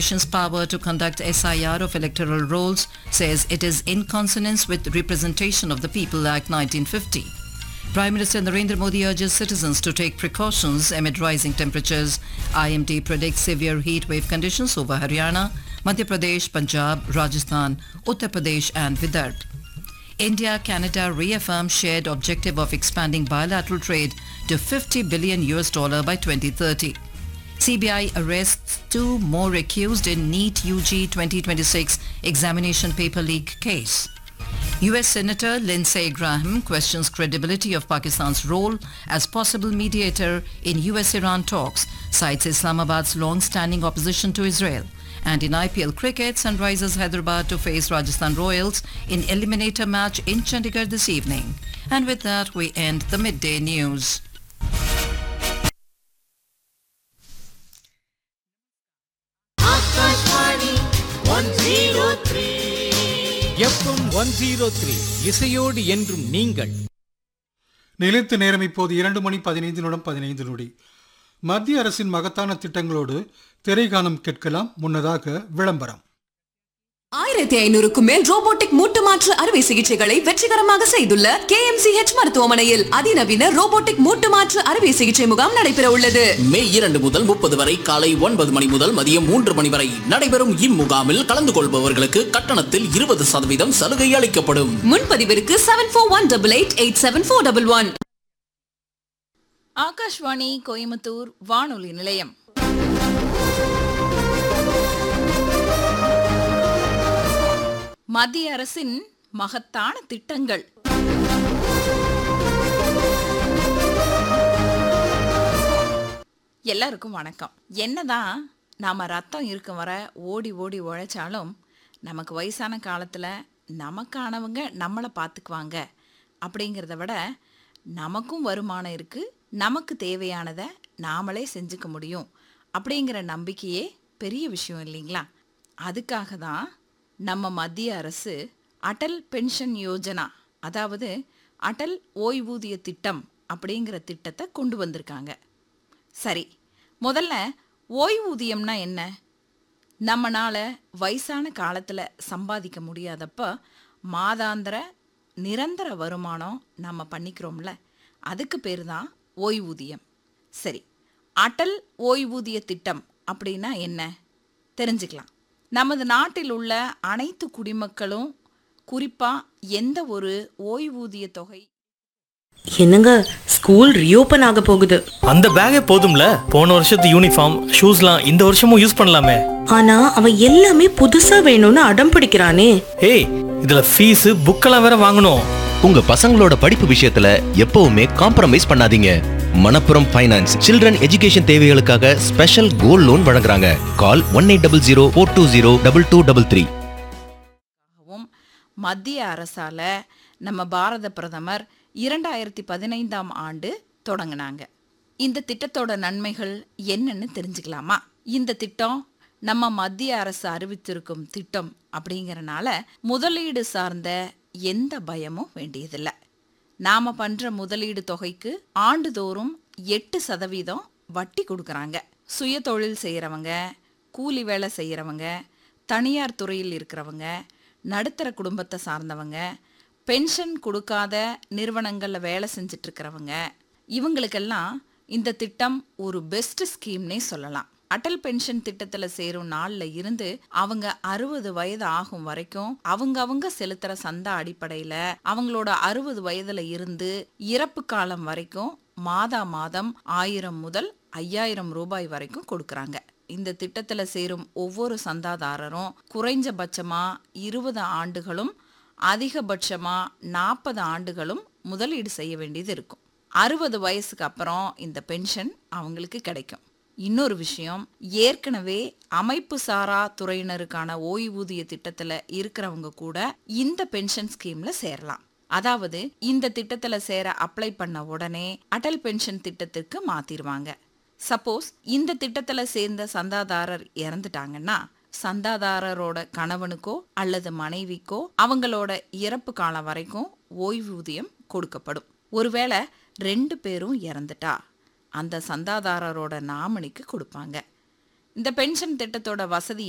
Commission's power to conduct SIR of electoral rolls says it is in consonance with Representation of the People Act 1950. Prime Minister Narendra Modi urges citizens to take precautions amid rising temperatures. IMD predicts severe heat wave conditions over Haryana, Madhya Pradesh, Punjab, Rajasthan, Uttar Pradesh and Vidarbh. India-Canada reaffirmed shared objective of expanding bilateral trade to 50 billion US dollar by 2030. CBI arrests two more accused in NEET UG 2026 examination paper leak case. US Senator Lindsey Graham questions credibility of Pakistan's role as possible mediator in US-Iran talks, cites Islamabad's long-standing opposition to Israel. And in IPL cricket, Sunrisers Hyderabad to face Rajasthan Royals in eliminator match in Chandigarh this evening. And with that, we end the midday news. Akashvani one zero three FM one zero three இசையோடு என்றும் நீங்கள் நிலைத்த நேரம் இப்போது இரண்டு மணி பதினைந்து நிமிடம் பதினைந்து நொடி மத்திய அரசின் மகத்தான திட்டங்களோடு திரைகானம் கேட்கலாம் முன்னதாக விளம்பரம் ஆயிரத்தி ஐநூறுக்கும் மேல் ரோபோட்டிக் மூட்டு மாற்று அறுவை சிகிச்சைகளை வெற்றிகரமாக செய்துள்ள கே மருத்துவமனையில் அதிநவீன ரோபோட்டிக் மூட்டு மாற்று அறுவை சிகிச்சை முகாம் நடைபெற உள்ளது மே இரண்டு முதல் முப்பது வரை காலை ஒன்பது மணி முதல் மதியம் மூன்று மணி வரை நடைபெறும் இம்முகாமில் கலந்து கொள்பவர்களுக்கு கட்டணத்தில் இருபது சதவீதம் சலுகை அளிக்கப்படும் முன்பதிவிற்கு seven four one double eight eight seven four double one Akashvani Coimbatore வானொலி நிலையம் மத்திய அரசின் மகத்தான திட்டங்கள் எல்லாருக்கும் வணக்கம் என்னதான் நாம ரத்தம் இருக்கும் வர ஓடி ஓடி உழைச்சாலும் நமக்கு வயசான காலத்தில் நமக்கானவங்க நம்மளை பார்த்துக்குவாங்க அப்படிங்கிறத விட நமக்கும் வருமானம் இருக்குது நமக்கு தேவையானதை நாமளே செஞ்சுக்க முடியும் அப்படிங்கிற நம்பிக்கையே பெரிய விஷயம் இல்லைங்களா அதுக்காக தான் நம்ம மத்திய அரசு அடல் பென்ஷன் யோஜனா அதாவது அடல் ஓய்வூதிய திட்டம் அப்படிங்கிற திட்டத்தை கொண்டு வந்திருக்காங்க சரி முதல்ல ஓய்வூதியம்னா என்ன நம்மனால வயசான காலத்தில் சம்பாதிக்க முடியாதப்ப மாதாந்திர நிரந்தர வருமானம் நம்ம பண்ணிக்கிறோம்ல அதுக்கு பேர் தான் ஓய்வூதியம் சரி அடல் ஓய்வூதிய திட்டம் அப்படின்னா என்ன தெரிஞ்சுக்கலாம் நமது நாட்டில் உள்ள அனைத்து குடிமக்களும் குறிப்பாக எந்த ஒரு ஓய்வூதிய தொகை என்னங்க ஸ்கூல் ரீஓபன் ஆக போகுது அந்த பேக்கே போதும்ல போன வருஷத்து யூனிஃபார்ம் ஷூஸ்லாம் இந்த வருஷமும் யூஸ் பண்ணலாமே ஆனா அவன் எல்லாமே புதுசா வேணும்னு அடம் பிடிக்கிறானே ஏய் இதுல ஃபீஸ் புக்கெல்லாம் வேற வாங்கணும் உங்க பசங்களோட படிப்பு விஷயத்துல எப்பவுமே காம்ப்ரமைஸ் பண்ணாதீங்க மணப்புரம் ஃபைனான்ஸ் சில்ட்ரன் எஜுகேஷன் தேவைகளுக்காக ஸ்பெஷல் கோல்ட் லோன் வழங்குறாங்க call one eight double zero four two zero double two double three ஆகவும் மத்திய அரசால நம்ம பாரத பிரதமர் இரண்டாயிரத்தி பதினைந்தாம் ஆண்டு தொடங்கினாங்க இந்த திட்டத்தோட நன்மைகள் என்னன்னு தெரிஞ்சுக்கலாமா இந்த திட்டம் நம்ம மத்திய அரசு அறிவித்திருக்கும் திட்டம் அப்படிங்கறனால முதலீடு சார்ந்த எந்த பயமும் வேண்டியதில்லை நாம பண்ற முதலீடு தொகைக்கு ஆண்டுதோறும் எட்டு சதவீதம் வட்டி கொடுக்கறாங்க சுய தொழில் செய்யறவங்க கூலி வேலை செய்யறவங்க தனியார் துறையில் இருக்கிறவங்க நடுத்தர குடும்பத்தை சார்ந்தவங்க பென்ஷன் கொடுக்காத நிறுவனங்களில் வேலை செஞ்சுட்டு இருக்கிறவங்க இவங்களுக்கெல்லாம் இந்த திட்டம் ஒரு பெஸ்ட் ஸ்கீம்னே சொல்லலாம் அடல் பென்ஷன் திட்டத்துல சேரும் நாள்ல இருந்து அவங்க அறுபது வயது ஆகும் வரைக்கும் அவங்க அவங்க செலுத்துற சந்தா அடிப்படையில அவங்களோட அறுபது வயதுல இருந்து இறப்பு காலம் வரைக்கும் மாதா மாதம் ஆயிரம் முதல் ஐயாயிரம் ரூபாய் வரைக்கும் கொடுக்கறாங்க இந்த திட்டத்துல சேரும் ஒவ்வொரு சந்தாதாரரும் குறைஞ்சபட்சமா இருபது ஆண்டுகளும் அதிகபட்சமா நாற்பது ஆண்டுகளும் முதலீடு செய்ய வேண்டியது இருக்கும் அறுபது வயசுக்கு அப்புறம் இந்த பென்ஷன் அவங்களுக்கு கிடைக்கும் இன்னொரு விஷயம் ஏற்கனவே அமைப்பு சாரா துறையினருக்கான ஓய்வூதிய திட்டத்துல இருக்கிறவங்க கூட இந்த பென்ஷன் ஸ்கீம்ல சேரலாம் அதாவது இந்த திட்டத்துல சேர அப்ளை பண்ண உடனே அடல் பென்ஷன் திட்டத்திற்கு மாத்திருவாங்க சப்போஸ் இந்த திட்டத்துல சேர்ந்த சந்தாதாரர் இறந்துட்டாங்கன்னா சந்தாதாரரோட கணவனுக்கோ அல்லது மனைவிக்கோ அவங்களோட இறப்பு காலம் வரைக்கும் ஓய்வூதியம் கொடுக்கப்படும் ஒருவேளை ரெண்டு பேரும் இறந்துட்டா அந்த சந்தாதாரரோட நாமினிக்கு கொடுப்பாங்க இந்த பென்ஷன் திட்டத்தோட வசதி